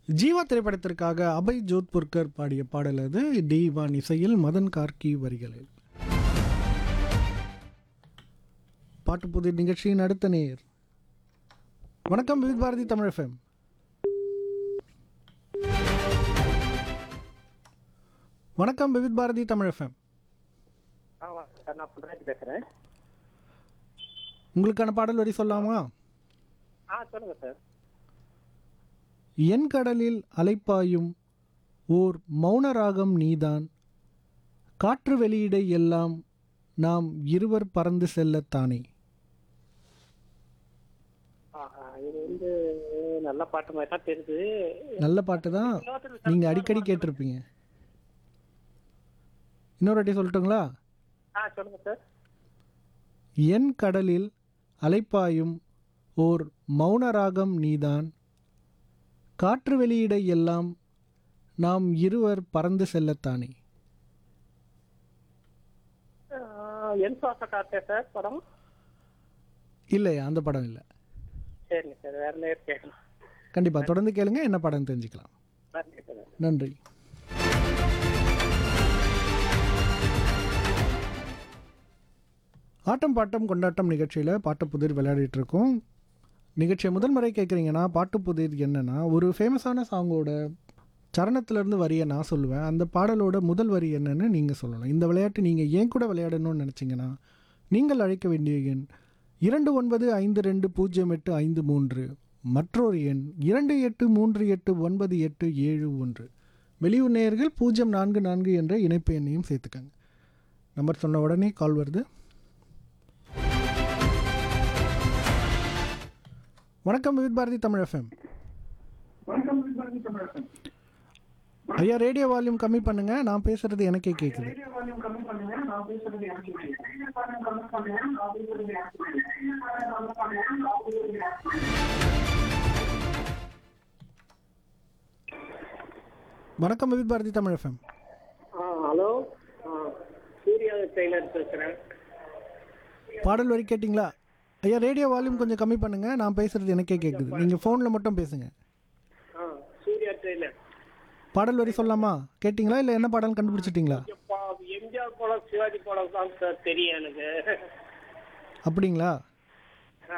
ஜீவா திரைப்படத்திற்காக அபய் ஜோத்புர்கர் பாடிய பாடல் அது டிவான் இசையில் மதன் கார்கி வரிகளில் பாட்டு புதிர் நிகழ்ச்சியின் அடுத்த நேர் வணக்கம் விவித் பாரதி தமிழ் எஃப்எம் வணக்கம் விவித் பாரதி தமிழ் எஃப்எம் ஆமா சார் நான் புல்ராஜ் பேசுறேன் உங்களுக்கான பாடல் வரி சொல்லாமா ஆ சொல்லுங்க சார் என் கடலில் அலைப்பாயும் ஓர் மௌன ராகம் நீதான் காற்று வெளியிடை எல்லாம் நாம் இருவர் பறந்து செல்லத்தானே ஆஹா, இது வந்து நல்ல பாட்டு மாதிரி தான் தெரியுது நல்ல பாட்டு தான் இன்னொருத்தர் நீங்கள் அடிக்கடி கேட்டிருப்பீங்க இன்னொரு வாட்டி சொல்லட்டுங்களா ஆ சொல்லுங்க சார் என் கடலில் அலைப்பாயும் ஓர் மௌன ராகம் நீதான் காற்று வெளியிடை எல்லாம் நாம் இருவர் பறந்து செல்லத்தானே ஆ, என் சுவாச காத்தே சார் படம் இல்லை அந்த படம் இல்லை சரிங்க சார் வேற நேரம் கேட்கலாம் கண்டிப்பாக தொடர்ந்து கேளுங்க என்ன படம் தெரிஞ்சுக்கலாம் நன்றி சார் நன்றி ஆட்டம் பாட்டம் கொண்டாட்டம் நிகழ்ச்சியில் பாட்டு புதிர் விளையாடிட்டு இருக்கோம் நிகழ்ச்சியை முதல் முறை கேட்குறீங்கன்னா பாட்டு புதிர் என்னன்னா ஒரு ஃபேமஸான சாங்கோட சரணத்திலேருந்து வரியை நான் சொல்லுவேன் அந்த பாடலோட முதல் வரி என்னன்னு நீங்கள் சொல்லணும் இந்த விளையாட்டு நீங்கள் ஏன் கூட விளையாடணும்னு நினச்சிங்கன்னா நீங்கள் அழைக்க வேண்டிய எண் இரண்டு ஒன்பது ஐந்து ரெண்டு பூஜ்ஜியம் எட்டு ஐந்து மூன்று மற்றொரு எண் இரண்டு எட்டு மூன்று எட்டு ஒன்பது எட்டு ஏழு ஒன்று வெளியூர் நேயர்கள் பூஜ்ஜியம் நான்கு நான்கு என்ற இணைப்பு எண்ணையும் சேர்த்துக்கங்க நம்பர் சொன்ன உடனே கால் வருது வணக்கம் விவித் பாரதி தமிழ் எஃப்எம் ஐயா ரேடியோ வால்யூம் கம்மி பண்ணுங்க நான் பேசுறது எனக்கே கேட்குது வணக்கம் Vividh Bharathi Tamil FM ah hello ah Surya tailor பேசுறேன் பாடல் வரி கேட்டிங்களா ஐயா ரேடியோ வால்யூம் கொஞ்சம் கம்மி பண்ணுங்க நான் பேசுறது எனக்கே கேட்குது நீங்கள் ஃபோனில் மட்டும் பேசுங்க ஆ சூர்யா டெய்லர் பாடல் வரி சொல்லலாமா கேட்டிங்களா இல்லை என்ன பாடல் கண்டுபிடிச்சிட்டிங்களா எப்பா, எம்ஜிஆர் படம் சிவாஜி படம் தான் சார் தெரியும் எனக்கு அப்படிங்களா ஆ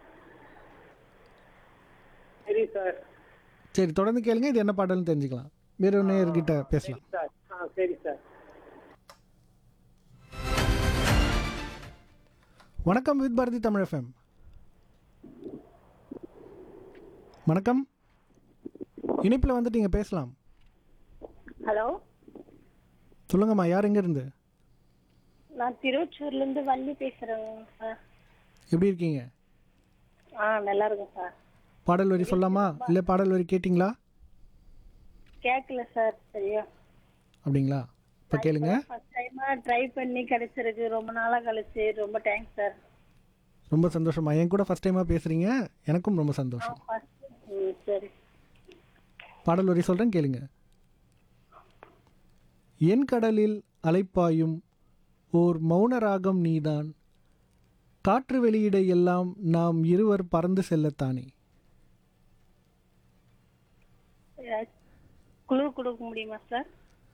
சரி சார் சரி தொடர்ந்து கேளுங்க இது என்ன பாடல்னு தெரிஞ்சுக்கலாம் வேற ஒரு நேயர்கிட்ட பேசலாம் சார் ஆ சரி சார் வணக்கம் வித் பாரதி தமிழ் எஃப்எம் வணக்கம் இணைப்பில் வந்துட்டீங்க பேசலாம் ஹலோ சொல்லுங்கம்மா யார் எங்க இருந்து நான் திருவச்சூர்ல இருந்து வள்ளி பேசுறேங்க சார் எப்படி இருக்கீங்க ஆ நல்லா இருக்கேன் சார் பாடல் வரி சொல்லலாமா இல்லை பாடல் வரி கேட்டிங்களா கேட்கல சார் சரியா அப்படிங்களா இப்போ கேளுங்க ஃபர்ஸ்ட் டைமா ட்ரை பண்ணி கிடைச்சிருக்கு ரொம்ப நாளா கழிச்சு ரொம்ப தேங்க்ஸ் சார் ரொம்ப சந்தோஷமா என் கூட ஃபர்ஸ்ட் டைமாக பேசுகிறீங்க எனக்கும் ரொம்ப சந்தோஷம் ம் சரி பாடல் வரி சொல்கிறேன் கேளுங்க என் கடலில் அலைப்பாயும் ஓர் மௌன ராகம் நீதான் காற்று வெளியிட எல்லாம் நாம் இருவர் பறந்து செல்லத்தானே குழு கொடுக்க முடியுமா சார்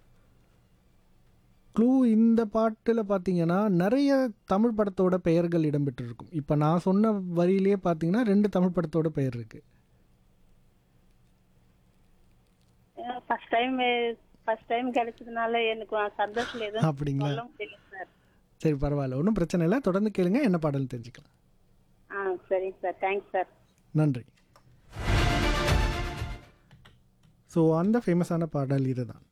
க்ளூ இந்த பாட்டில் பார்த்தீங்கன்னா நிறைய தமிழ் படத்தோட பெயர்கள் இடம்பெற்றிருக்கும் இப்போ நான் சொன்ன வரியிலே பார்த்தீங்கன்னா ரெண்டு தமிழ் படத்தோட பெயர் இருக்கு ஃபர்ஸ்ட் டைம் ஃபர்ஸ்ட் டைம் கிடைச்சதுனால எனக்கு சந்தோஷம் எதுவும் அப்படிங்களா சொல்ல முடியல சார் சரி பரவாயில்ல ஒன்றும் பிரச்சனை இல்லை தொடர்ந்து கேளுங்க என்ன பாடல்னு தெரிஞ்சுக்கலாம் ஆ சரிங்க சார் தேங்க்ஸ் சார் நன்றி ஸோ அந்த ஃபேமஸான பாடல் இதுதான்